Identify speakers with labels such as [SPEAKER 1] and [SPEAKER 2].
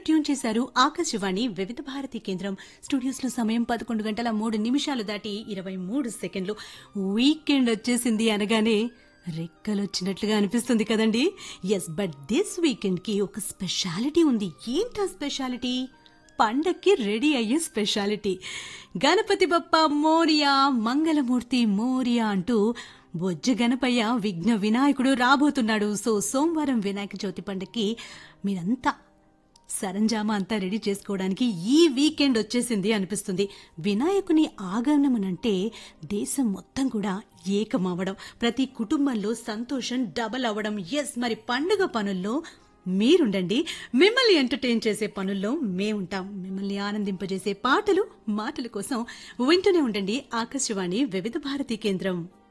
[SPEAKER 1] tune చేశారు ఆకాశవాణి వివిధ భారతి కేంద్రం స్టూడియోస్ లో సమయం పదకొండు గంటల మూడు నిమిషాలు దాటి ఇరవై మూడు సెకండ్లు వీకెండ్ వచ్చేసింది అనగానే రెక్కలొచ్చినట్లుగా అనిపిస్తుంది కదండి ఎస్ బట్ దిస్ వీకెండ్ కి ఒక స్పెషాలిటీ ఉంది ఏంటా స్పెషాలిటీ పండక్కి రెడీ అయ్యే స్పెషాలిటీ గణపతి బప్ప మోరియా మంగళమూర్తి మోరియా అంటూ బొజ్జ గణపయ్య విఘ్న వినాయకుడు రాబోతున్నాడు సో సోమవారం వినాయక చవితి పండక్కి మీరంతా సరంజామా అంతా రెడీ చేసుకోవడానికి ఈ వీకెండ్ వచ్చేసింది అనిపిస్తుంది వినాయకుని ఆగమనమంటే దేశం మొత్తం కూడా ఏకమవ్వడం ప్రతి కుటుంబంలో సంతోషం డబల్ అవ్వడం ఎస్ మరి పండుగ పనుల్లో మీరుండండి మిమ్మల్ని ఎంటర్టైన్ చేసే పనుల్లో మేముంటాం మిమ్మల్ని ఆనందింపజేసే పాటలు మాటల కోసం వింటూనే ఉండండి ఆకాశవాణి వివిధ భారతి కేంద్రం